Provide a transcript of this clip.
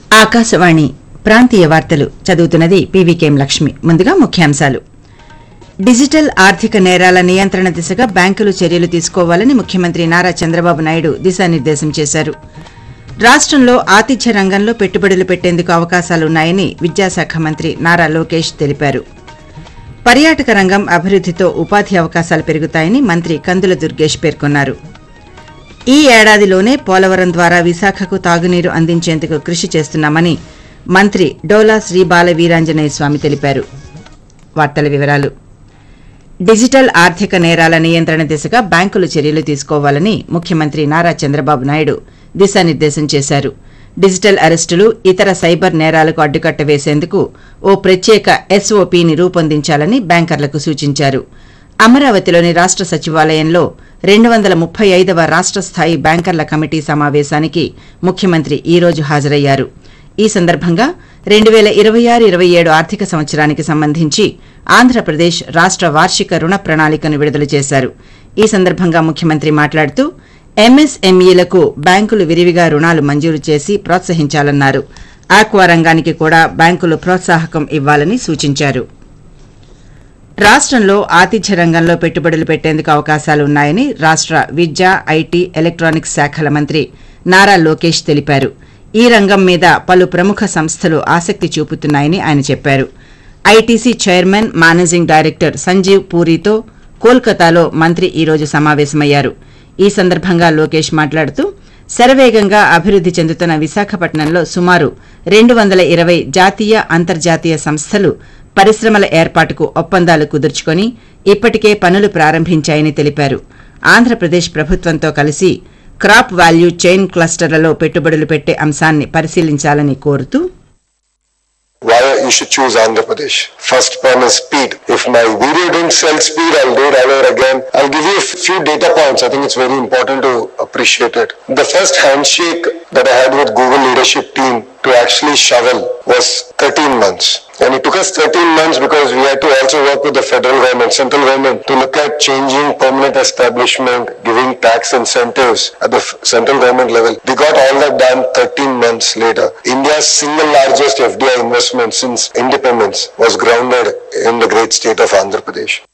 ఆకాశవాణి ప్రాంతీయ వార్తలు చదువుతున్నది పీవీకేం లక్ష్మి ముందుగా ముఖ్యాంశాలు డిజిటల్ ఆర్థిక నేరాల నియంత్రణ దిశగా బ్యాంకులు చర్యలు తీసుకోవాలని ముఖ్యమంత్రి నారా చంద్రబాబు నాయుడు దిశానిర్దేశం చేశారు రాష్టంలో ఆతిథ్య రంగంలో పెట్టుబడులు పెట్టేందుకు అవకాశాలున్నాయని విద్యాశాఖ మంత్రి నారా లోకేష్ తెలిపారు పర్యాటక రంగం అభివృద్దితో ఉపాధి అవకాశాలు పెరుగుతాయని మంత్రి కందుల దుర్గేష్ పేర్కొన్నారు ఈ ఏడాదిలోనే పోలవరం ద్వారా విశాఖకు తాగునీరు అందించేందుకు కృషి చేస్తున్నామని మంత్రి డోలా శ్రీ బాల వీరాంజనేయ స్వామి తెలిపారు వార్తల వివరాలు డిజిటల్ ఆర్థిక నేరాల నియంత్రణ దిశగా బ్యాంకులు చర్యలు తీసుకోవాలని ముఖ్యమంత్రి నారా చంద్రబాబు నాయుడు దిశానిర్దేశం చేశారు డిజిటల్ అరెస్టులు ఇతర సైబర్ నేరాలకు అడ్డుకట్ట వేసేందుకు ఓ ప్రత్యేక ఎస్ఓపీని రూపొందించాలని బ్యాంకర్లకు సూచించారు అమరావతిలోని రాష్ట సచివాలయంలో రెండు వందల ముప్పై ఐదవ రాష్ట స్థాయి బ్యాంకర్ల కమిటీ సమావేశానికి ముఖ్యమంత్రి ఈ రోజు హాజరయ్యారు ఈ సందర్భంగా రెండు వేల ఇరవై ఆరు ఇరవై ఏడు ఆర్థిక సంవత్సరానికి సంబంధించి ఆంధ్రప్రదేశ్ రాష్ట వార్షిక రుణ ప్రణాళికను విడుదల చేశారు ఈ సందర్భంగా ముఖ్యమంత్రి మాట్లాడుతూ ఎంఎస్ఎంఈలకు బ్యాంకులు విరివిగా రుణాలు మంజూరు చేసి ప్రోత్సహించాలన్నారు ఆక్వా రంగానికి కూడా బ్యాంకులు ప్రోత్సాహకం ఇవ్వాలని సూచించారు రాష్టంలో ఆతిథ్య రంగంలో పెట్టుబడులు పెట్టేందుకు అవకాశాలు ఉన్నాయని రాష్ట విద్య ఐటీ ఎలక్ట్రానిక్స్ శాఖల మంత్రి నారా లోకేష్ తెలిపారు ఈ రంగం మీద పలు ప్రముఖ సంస్థలు ఆసక్తి చూపుతున్నాయని ఆయన చెప్పారు ITC chairman managing director Sanjiv పూరితో కోల్కతాలో మంత్రి ఈ రోజు సమావేశమయ్యారు ఈ సందర్భంగా లోకేష్ మాట్లాడుతూ శరవేగంగా అభివృద్ది చెందుతున్న విశాఖపట్నంలో సుమారు రెండు వందల ఇరవై జాతీయ అంతర్జాతీయ సంస్థలు పరిశ్రమల ఏర్పాటుకు ఒప్పందాలు కుదుర్చుకొని ఇప్పటికే పనులు ప్రారంభించాయని తెలిపారు ఆంధ్రప్రదేశ్ ప్రభుత్వంతో కలిసి క్రాప్ వాల్యూ చైన్ క్లస్టర్లలో పెట్టుబడులు పెట్టే అంశాన్ని పరిశీలించాలని కోరుతూ why you should choose Andhra Pradesh. First one is speed. If my video didn't sell speed, I'll do it all over again. I'll give you a few data points. I think it's very important to appreciate it. The first handshake that I had with Google leadership team to actually shovel was 13 months. And it took us 13 months because we had to also work with the federal government, central government to look at changing permanent establishment, giving tax incentives at the f- central government level. We got all that done 13 months later. India's single largest FDI investment since independence was grounded in the great state of Andhra Pradesh.